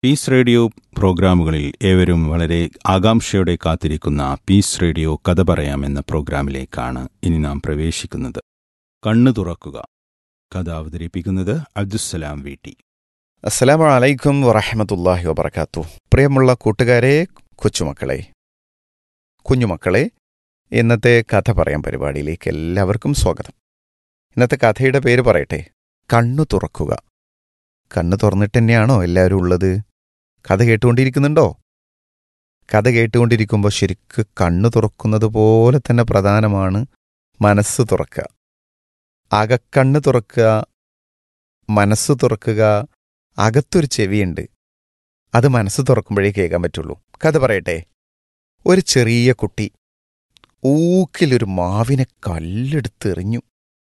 piece radio പ്രോഗ്രാമുകളിൽ ഏവരും വളരെ ആകാംക്ഷയോടെ കാത്തിരിക്കുന്ന പീസ് റേഡിയോ കഥ പറയാം എന്ന പ്രോഗ്രാമിലേക്കാണ് ഇനി നാം പ്രവേശിക്കുന്നത് കണ്ണു തുറക്കുക കഥ അവതരിപ്പിക്കുന്നത് അബ്ദുസ്സലാം വീട്ടി അസ്സലാമു അലൈക്കും വറഹമത്തല്ലാഹി വബർക്കാത്തു പ്രിയമുള്ള കൂട്ടുകാരെ കൊച്ചുമക്കളെ കുഞ്ഞുമക്കളെ ഇന്നത്തെ കഥ പറയാൻ പരിപാടിയിലേക്ക് എല്ലാവർക്കും സ്വാഗതം ഇന്നത്തെ കഥയുടെ പേര് പറയട്ടെ കണ്ണു തുറക്കുക കണ്ണു തുറന്നിട്ട് തന്നെയാണോ എല്ലാവരും ഉള്ളത് കഥ കേട്ടുകൊണ്ടിരിക്കുന്നുണ്ടോ കഥ കേട്ടുകൊണ്ടിരിക്കുമ്പോൾ ശരിക്ക് കണ്ണു തുറക്കുന്നത് പോലെ തന്നെ പ്രധാനമാണ് മനസ്സ് തുറക്കുക അകക്കണ്ണ് തുറക്കുക മനസ്സ് തുറക്കുക അകത്തൊരു ചെവിയുണ്ട് അത് മനസ്സ് തുറക്കുമ്പോഴേ കേൾക്കാൻ പറ്റുള്ളൂ കഥ പറയട്ടെ ഒരു ചെറിയ കുട്ടി ഊക്കിലൊരു മാവിനെ കല്ലെടുത്തെറിഞ്ഞു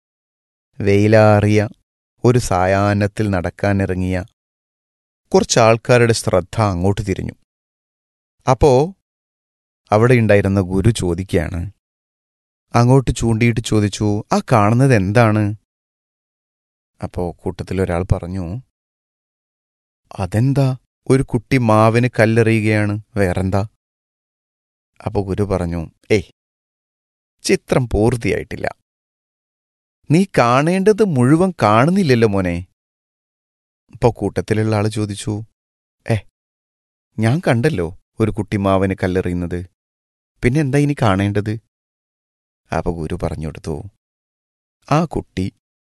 വെയിലാറിയ ഒരു സായാഹ്നത്തിൽ നടക്കാനിറങ്ങിയ കുറച്ച് ആൾക്കാരുടെ ശ്രദ്ധ അങ്ങോട്ട് തിരിഞ്ഞു അപ്പോ അവിടെ ഉണ്ടായിരുന്ന ഗുരു ചോദിക്കുകയാണ് അങ്ങോട്ട് ചൂണ്ടിയിട്ട് ചോദിച്ചു ആ കാണുന്നത് എന്താണ് അപ്പോ കൂട്ടത്തിലൊരാൾ പറഞ്ഞു അതെന്താ ഒരു കുട്ടി മാവിന് കല്ലെറിയുകയാണ് വേറെന്താ അപ്പൊ ഗുരു പറഞ്ഞു ഏയ് ചിത്രം പൂർത്തിയായിട്ടില്ല നീ കാണേണ്ടത് മുഴുവൻ കാണുന്നില്ലല്ലോ മോനെ ഇപ്പൊ കൂട്ടത്തിലുള്ള ആള് ചോദിച്ചു ഏ ഞാൻ കണ്ടല്ലോ ഒരു കുട്ടി മാവിന് കല്ലെറിയുന്നത് പിന്നെ എന്താ ഇനി കാണേണ്ടത് അപ്പൊ ഗുരു പറഞ്ഞു കൊടുത്തു ആ കുട്ടി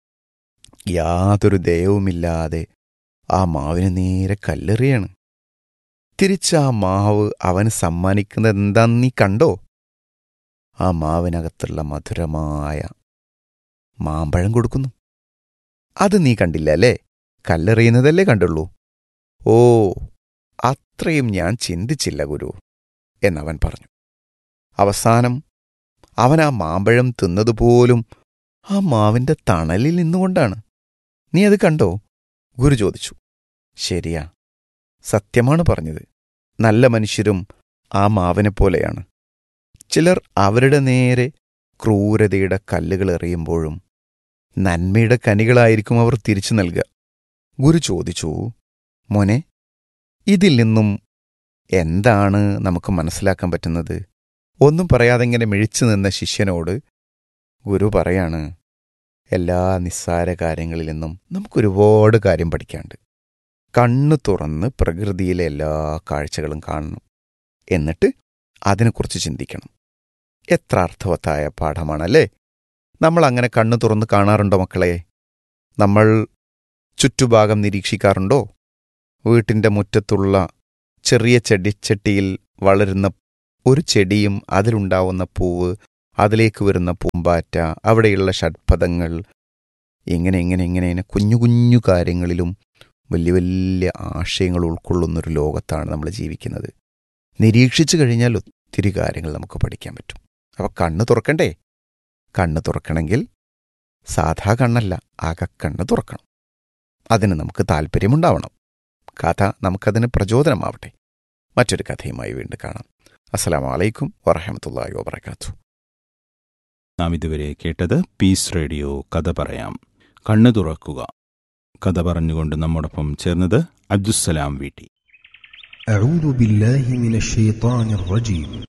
യാതൊരു ദയവുമില്ലാതെ ആ മാവിന് നേരെ കല്ലെറിയാണ് തിരിച്ച് ആ മാവ് അവന് സമ്മാനിക്കുന്നത് എന്താന്ന് നീ കണ്ടോ ആ മാവിനകത്തുള്ള മധുരമായ മാമ്പഴം കൊടുക്കുന്നു അത് നീ കണ്ടില്ല അല്ലേ കല്ലെറിയുന്നതല്ലേ കണ്ടുള്ളൂ ഓ അത്രയും ഞാൻ ചിന്തിച്ചില്ല ഗുരു എന്നവൻ പറഞ്ഞു അവസാനം അവൻ ആ മാമ്പഴം തിന്നതുപോലും ആ മാവിന്റെ തണലിൽ നിന്നുകൊണ്ടാണ് നീ അത് കണ്ടോ ഗുരു ചോദിച്ചു ശരിയാ സത്യമാണ് പറഞ്ഞത് നല്ല മനുഷ്യരും ആ മാവിനെ പോലെയാണ് ചിലർ അവരുടെ നേരെ ക്രൂരതയുടെ കല്ലുകൾ എറിയുമ്പോഴും നന്മയുടെ കനികളായിരിക്കും അവർ തിരിച്ചു നൽകുക ഗുരു ചോദിച്ചു മോനെ ഇതിൽ നിന്നും എന്താണ് നമുക്ക് മനസ്സിലാക്കാൻ പറ്റുന്നത് ഒന്നും പറയാതെ ഇങ്ങനെ മിഴിച്ചു നിന്ന ശിഷ്യനോട് ഗുരു പറയാണ് എല്ലാ നിസ്സാര കാര്യങ്ങളിൽ നിന്നും നമുക്കൊരുപാട് കാര്യം പഠിക്കാണ്ട് കണ്ണു തുറന്ന് പ്രകൃതിയിലെ എല്ലാ കാഴ്ചകളും കാണണം എന്നിട്ട് അതിനെക്കുറിച്ച് ചിന്തിക്കണം എത്ര അർത്ഥവത്തായ പാഠമാണല്ലേ നമ്മൾ അങ്ങനെ കണ്ണു തുറന്ന് കാണാറുണ്ടോ മക്കളെ നമ്മൾ ചുറ്റുഭാഗം നിരീക്ഷിക്കാറുണ്ടോ വീട്ടിൻ്റെ മുറ്റത്തുള്ള ചെറിയ ചെടിച്ചട്ടിയിൽ വളരുന്ന ഒരു ചെടിയും അതിലുണ്ടാവുന്ന പൂവ് അതിലേക്ക് വരുന്ന പൂമ്പാറ്റ അവിടെയുള്ള ഷഡ്പദങ്ങൾ ഇങ്ങനെ ഇങ്ങനെ ഇങ്ങനെ ഇങ്ങനെ കുഞ്ഞു കുഞ്ഞു കാര്യങ്ങളിലും വലിയ വലിയ ആശയങ്ങൾ ഉൾക്കൊള്ളുന്നൊരു ലോകത്താണ് നമ്മൾ ജീവിക്കുന്നത് നിരീക്ഷിച്ചു കഴിഞ്ഞാൽ ഒത്തിരി കാര്യങ്ങൾ നമുക്ക് പഠിക്കാൻ പറ്റും അപ്പോൾ കണ്ണ് തുറക്കണ്ടേ കണ്ണ് തുറക്കണമെങ്കിൽ സാധാ കണ്ണല്ല അകക്കണ്ണ് തുറക്കണം അതിന് നമുക്ക് താല്പര്യമുണ്ടാവണം കഥ നമുക്കതിന് പ്രചോദനമാവട്ടെ മറ്റൊരു കഥയുമായി വീണ്ടും കാണാം അസ്സലാമു അലൈക്കും വറഹമത്തല്ലാഹി വബർക്കാത്തു നാം ഇതുവരെ കേട്ടത് പീസ് റേഡിയോ കഥ പറയാം കണ്ണു തുറക്കുക കഥ പറഞ്ഞുകൊണ്ട് നമ്മോടൊപ്പം ചേർന്നത് അബ്ദുസ്സലാം വീട്ടി أعوذ بالله من الشيطان الرجيم